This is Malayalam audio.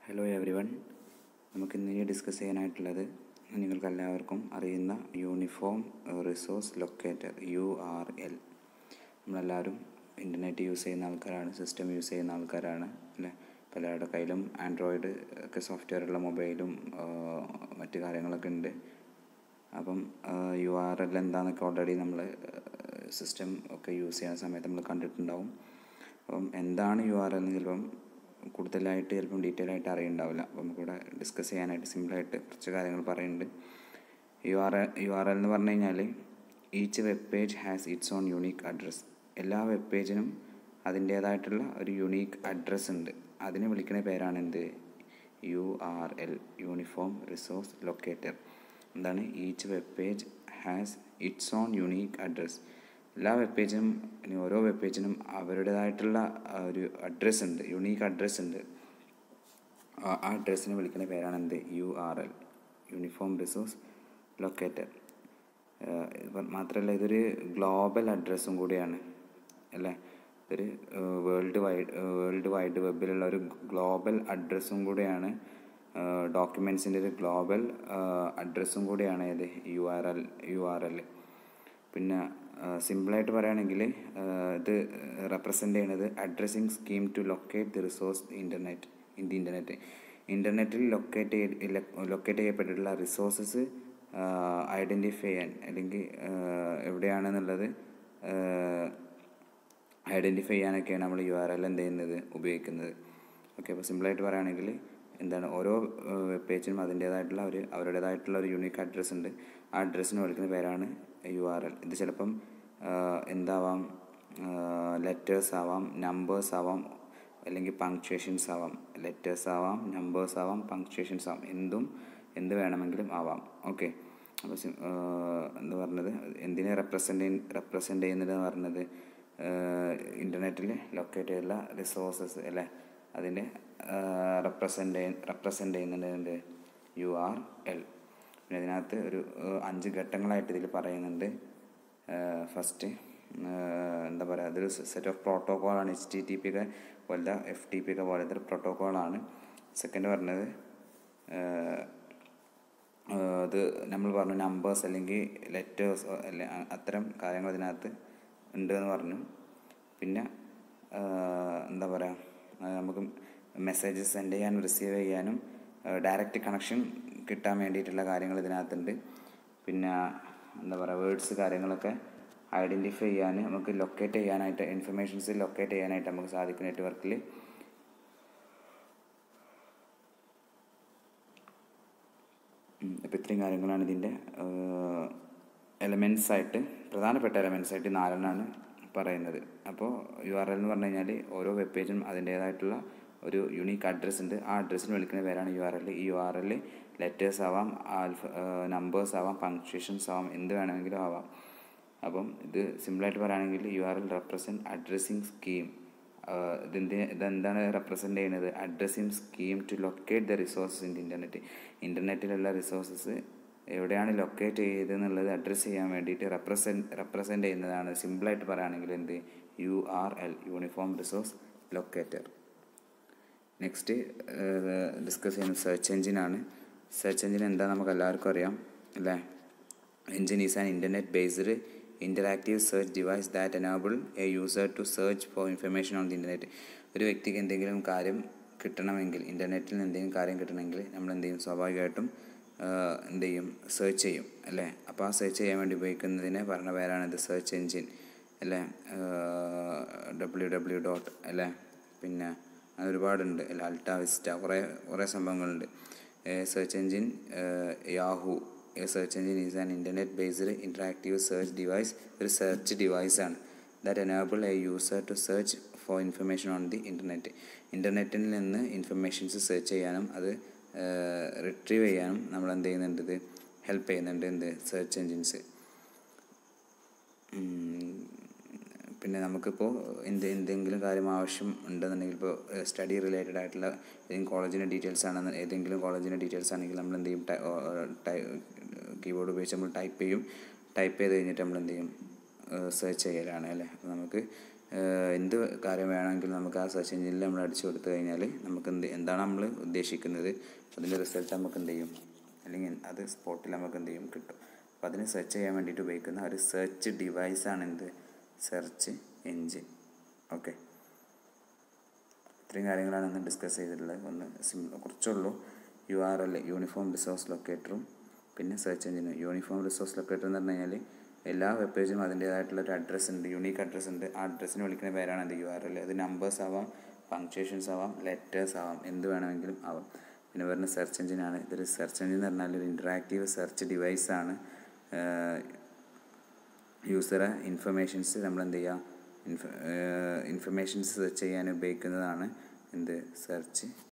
ഹലോ എവരി വൺ നമുക്ക് ഇന്ന് ഡിസ്കസ് ചെയ്യാനായിട്ടുള്ളത് നിങ്ങൾക്കെല്ലാവർക്കും അറിയുന്ന uniform resource locator U R L നമ്മളെല്ലാവരും ഇൻ്റർനെറ്റ് യൂസ് ചെയ്യുന്ന ആൾക്കാരാണ് സിസ്റ്റം യൂസ് ചെയ്യുന്ന ആൾക്കാരാണ് അല്ലേ പലരുടെ കയ്യിലും ആൻഡ്രോയിഡ് ഒക്കെ സോഫ്റ്റ്വെയർ ഉള്ള മൊബൈലും മറ്റു കാര്യങ്ങളൊക്കെ ഉണ്ട് അപ്പം യു ആർ എൽ എന്താണെന്നൊക്കെ ഓൾറെഡി നമ്മൾ സിസ്റ്റം ഒക്കെ യൂസ് ചെയ്യുന്ന സമയത്ത് നമ്മൾ കണ്ടിട്ടുണ്ടാവും അപ്പം എന്താണ് യു ആർ എൽ എന്ന് ചിലപ്പം കൂടുതലായിട്ട് ചിലപ്പം ഡീറ്റെയിൽ ആയിട്ട് അറിയുന്നുണ്ടാവില്ല അപ്പം നമുക്കിവിടെ ഡിസ്കസ് ചെയ്യാനായിട്ട് സിമ്പിളായിട്ട് കുറച്ച് കാര്യങ്ങൾ പറയുന്നുണ്ട് U R U R L എന്ന് പറഞ്ഞു കഴിഞ്ഞാൽ each web page has its own unique address എല്ലാ വെബ് പേജിനും അതിൻ്റേതായിട്ടുള്ള ഒരു യുണീക്ക് അഡ്രസ്സ് ഉണ്ട് അതിനെ വിളിക്കുന്ന പേരാണ് എന്ത് U R L uniform resource locator എന്താണ് each web page has its own unique address എല്ലാ വെബ് പേജിനും ഇനി ഓരോ വെബ് പേജിനും അവരുടേതായിട്ടുള്ള ഒരു അഡ്രസ്സ് ഉണ്ട് യുണീക്ക് അഡ്രസ്സ് ഉണ്ട് ആ അഡ്രസ്സിനെ വിളിക്കുന്ന പേരാണ് എന്ത് U R L uniform resource locator മാത്രമല്ല ഇതൊരു ഗ്ലോബൽ അഡ്രസ്സും കൂടിയാണ് അല്ലേ ഒരു വേൾഡ് വൈഡ് വേൾഡ് വൈഡ് വെബിലുള്ള ഒരു ഗ്ലോബൽ അഡ്രസ്സും കൂടിയാണ് ഡോക്യുമെൻസിൻ്റെ ഒരു ഗ്ലോബൽ അഡ്രസ്സും കൂടിയാണ് ഏത് U R L U R L പിന്നെ സിമ്പിളായിട്ട് പറയുകയാണെങ്കിൽ ഇത് റെപ്രസെൻ്റ് ചെയ്യുന്നത് addressing scheme to locate the resource internet in the internet ഇൻ്റർനെറ്റിൽ ലൊക്കേറ്റ് ലൊക്കേറ്റ് ചെയ്യപ്പെട്ടിട്ടുള്ള റിസോഴ്സസ് ഐഡൻറ്റിഫൈ ചെയ്യാൻ അല്ലെങ്കിൽ എവിടെയാണെന്നുള്ളത് ഐഡൻറ്റിഫൈ ചെയ്യാനൊക്കെയാണ് നമ്മൾ യു ആർ എൽ എന്ത് ചെയ്യുന്നത് ഉപയോഗിക്കുന്നത് ഓക്കെ അപ്പോൾ സിമ്പിളായിട്ട് പറയുകയാണെങ്കിൽ എന്താണ് ഓരോ വെബ് പേജിനും അതിൻ്റേതായിട്ടുള്ള ഒരു അവരുടേതായിട്ടുള്ള ഒരു യൂണിക് അഡ്രസ്സ് ഉണ്ട് ആ അഡ്രസ്സിന് വിളിക്കുന്ന പേരാണ് യു ആർ എൽ ഇത് ചിലപ്പം എന്താവാം ലെറ്റേഴ്സ് ആവാം നമ്പേഴ്സ് ആവാം അല്ലെങ്കിൽ പങ്ക്ച്വേഷൻസ് ആവാം ലെറ്റേഴ്സ് ആവാം നമ്പേഴ്സ് ആവാം പങ്ക്ച്വേഷൻസ് ആവാം എന്തും എന്ത് വേണമെങ്കിലും ആവാം ഓക്കെ അപ്പോൾ എന്താ പറഞ്ഞത് എന്തിനെ റെപ്രസെൻ്റ് റെപ്രസെൻ്റ് ചെയ്യുന്നതെന്ന് പറഞ്ഞത് ഇൻ്റർനെറ്റിൽ ലൊക്കേറ്റ് ചെയ്തുള്ള റിസോഴ്സസ് അല്ലേ അതിൻ്റെ റെപ്രസെൻ്റ് റെപ്രസെൻ്റ് ചെയ്യുന്നുണ്ട് യു ആർ എൽ പിന്നെ ഇതിനകത്ത് ഒരു അഞ്ച് ഘട്ടങ്ങളായിട്ട് ഇതിൽ പറയുന്നുണ്ട് ഫസ്റ്റ് എന്താ പറയുക അതൊരു സെറ്റ് ഓഫ് പ്രോട്ടോക്കോളാണ് എച്ച് ടി ടി പി ഒക്കെ പോലത്തെ എഫ് ടി പി ഒക്കെ പോലത്തെ ഒരു പ്രോട്ടോക്കോളാണ് സെക്കൻഡ് പറഞ്ഞത് അത് നമ്മൾ പറഞ്ഞു നമ്പേഴ്സ് അല്ലെങ്കിൽ ലെറ്റേഴ്സ് അല്ലെ അത്തരം കാര്യങ്ങൾ ഇതിനകത്ത് ഉണ്ട് എന്ന് പറഞ്ഞു പിന്നെ എന്താ പറയുക നമുക്ക് മെസ്സേജസ് സെൻഡ് ചെയ്യാനും റിസീവ് ചെയ്യാനും ഡയറക്റ്റ് കണക്ഷൻ കിട്ടാൻ വേണ്ടിയിട്ടുള്ള കാര്യങ്ങൾ ഇതിനകത്തുണ്ട് പിന്നെ എന്താ പറയുക വേർഡ്സ് കാര്യങ്ങളൊക്കെ ഐഡൻറ്റിഫൈ ചെയ്യാൻ നമുക്ക് ലൊക്കേറ്റ് ചെയ്യാനായിട്ട് ഇൻഫർമേഷൻസ് ലൊക്കേറ്റ് ചെയ്യാനായിട്ട് നമുക്ക് സാധിക്കും നെറ്റ്വർക്കിൽ അപ്പോൾ ഇത്രയും കാര്യങ്ങളാണ് ഇതിൻ്റെ എലമെൻസ് ആയിട്ട് പ്രധാനപ്പെട്ട എലമെൻസ് ആയിട്ട് നാലെണ്ണമാണ് പറയുന്നത് അപ്പോൾ യു ആർ എൽ എന്ന് പറഞ്ഞു കഴിഞ്ഞാൽ ഓരോ വെബ് പേജും അതിൻ്റേതായിട്ടുള്ള ഒരു യുണീക്ക് അഡ്രസ്സ് ഉണ്ട് ആ അഡ്രസ്സിന് വിളിക്കുന്ന പേരാണ് യു ആർ എൽ ഈ യു ആർ എൽ ലെറ്റേഴ്സ് ആവാം ആൽഫ നമ്പേഴ്സ് ആവാം പങ്ക്ച്വേഷൻസ് ആവാം എന്ത് വേണമെങ്കിലും ആവാം അപ്പം ഇത് സിമ്പിളായിട്ട് പറയുകയാണെങ്കിൽ U R L represent addressing scheme ഇതിൻ്റെ ഇതെന്താണ് റെപ്രസെൻ്റ് ചെയ്യുന്നത് addressing scheme to locate the resources in the internet ഇൻ്റർനെറ്റിലുള്ള റിസോഴ്സസ് എവിടെയാണ് ലൊക്കേറ്റ് ചെയ്തതെന്നുള്ളത് അഡ്രസ്സ് ചെയ്യാൻ വേണ്ടിയിട്ട് റെപ്രസെൻറ്റ് റെപ്രസെൻ്റ് ചെയ്യുന്നതാണ് സിമ്പിളായിട്ട് പറയുകയാണെങ്കിൽ എന്ത് U R L uniform resource locator next discuss ചെയ്യുന്ന സെർച്ച് എഞ്ചിനാണ് സെർച്ച് എഞ്ചിൻ എന്താ നമുക്ക് എല്ലാവർക്കും അറിയാം അല്ലേ engine is an internet based interactive search device that enable a user to search for information on the internet ഒരു വ്യക്തിക്ക് എന്തെങ്കിലും കാര്യം കിട്ടണമെങ്കിൽ ഇൻ്റർനെറ്റിൽ നിന്ന് എന്തെങ്കിലും കാര്യം കിട്ടണമെങ്കിൽ നമ്മൾ എന്ത് ചെയ്യും സ്വാഭാവികമായിട്ടും എന്ത് ചെയ്യും സെർച്ച് ചെയ്യും അല്ലേ അപ്പോൾ ആ സെർച്ച് ചെയ്യാൻ വേണ്ടി ഉപയോഗിക്കുന്നതിനെ പറഞ്ഞ പേരാണ് ഇത് സെർച്ച് എഞ്ചിൻ അല്ലേ ഡബ്ല്യു ഡബ്ല്യു ഡോട്ട് അല്ലേ പിന്നെ അങ്ങനെ ഒരുപാടുണ്ട് അല്ല അൾട്ട വിസ്റ്റ കുറേ കുറേ സംഭവങ്ങളുണ്ട് search engine Yahoo search engine is an internet based interactive search device ഒരു സെർച്ച് ഡിവൈസാണ് that enable a user to search for information on the internet ഇൻ്റർനെറ്റിൽ നിന്ന് ഇൻഫർമേഷൻസ് സെർച്ച് ചെയ്യാനും അത് റിട്രീവ് ചെയ്യാനും നമ്മൾ എന്ത് ചെയ്യുന്നുണ്ട് ഇത് ഹെൽപ്പ് ചെയ്യുന്നുണ്ട് എന്ത് സെർച്ച് എൻജിൻസ് പിന്നെ നമുക്കിപ്പോൾ എന്ത് എന്തെങ്കിലും കാര്യം ആവശ്യം ഉണ്ടെന്നുണ്ടെങ്കിൽ ഇപ്പോൾ സ്റ്റഡി റിലേറ്റഡ് ആയിട്ടുള്ള ഏതെങ്കിലും കോളേജിൻ്റെ ഡീറ്റെയിൽസ് ആണെന്ന് ഏതെങ്കിലും കോളേജിൻ്റെ ഡീറ്റെയിൽസ് ആണെങ്കിൽ നമ്മൾ എന്ത് ചെയ്യും കീബോർഡ് ഉപയോഗിച്ച് നമ്മൾ ടൈപ്പ് ചെയ്യും ടൈപ്പ് ചെയ്ത് കഴിഞ്ഞിട്ട് നമ്മൾ എന്ത് ചെയ്യും സെർച്ച് ചെയ്യലാണ് അല്ലേ അപ്പോൾ നമുക്ക് ഏഹ്, എന്ത് കാര്യം വേണമെങ്കിലും നമുക്ക് ആ സെർച്ച് എഞ്ചിനിൽ നമ്മൾ അടിച്ചു കൊടുത്തു കഴിഞ്ഞാൽ നമുക്ക് എന്ത് എന്താണ് നമ്മൾ ഉദ്ദേശിക്കുന്നത് അതിൻ്റെ റിസൾട്ട് നമുക്ക് എന്ത് ചെയ്യും അല്ലെങ്കിൽ അത് സ്പോട്ടിൽ നമുക്ക് എന്ത് ചെയ്യും കിട്ടും അപ്പോൾ അതിന് സെർച്ച് ചെയ്യാൻ വേണ്ടിയിട്ട് ഉപയോഗിക്കുന്ന ഒരു സെർച്ച് ഡിവൈസാണ് എന്ത് സെർച്ച് എഞ്ചിൻ ഓക്കെ ഇത്രയും കാര്യങ്ങളാണ് ഇന്ന് ഡിസ്കസ് ചെയ്തിട്ടുള്ളത് ഒന്ന് സിം കുറച്ചുള്ളൂ U R L uniform resource ലൊക്കേറ്ററും പിന്നെ സെർച്ച് എഞ്ചിനും യൂണിഫോം റിസോഴ്സ് ലൊക്കേറ്റർ എന്ന് പറഞ്ഞു കഴിഞ്ഞാൽ എല്ലാ വെബ് പേജും അതിൻ്റേതായിട്ടുള്ള ഒരു അഡ്രസ്സ് ഉണ്ട് യുണീക്ക് അഡ്രസ്സ് ഉണ്ട് ആ അഡ്രസ്സിന് വിളിക്കുന്ന പേരാണ് എന്ത് യു ആർ എൽ അത് നമ്പേഴ്സ് ആവാം പങ്ക്ച്വേഷൻസ് ആവാം ലെറ്റേഴ്സ് ആവാം എന്ത് വേണമെങ്കിലും ആവാം പിന്നെ വരുന്ന സെർച്ച് എഞ്ചിനാണ് ഇതൊരു സെർച്ച് എഞ്ചിൻ എന്ന് പറഞ്ഞാൽ ഒരു ഇൻറ്ററാക്റ്റീവ് സെർച്ച് ഡിവൈസാണ് യൂസറെ ഇൻഫർമേഷൻസ് നമ്മൾ എന്ത് ചെയ്യുക ഇൻഫ ഇൻഫർമേഷൻസ് സെർച്ച് ചെയ്യാൻ ഉപയോഗിക്കുന്നതാണ് എന്ത് സെർച്ച്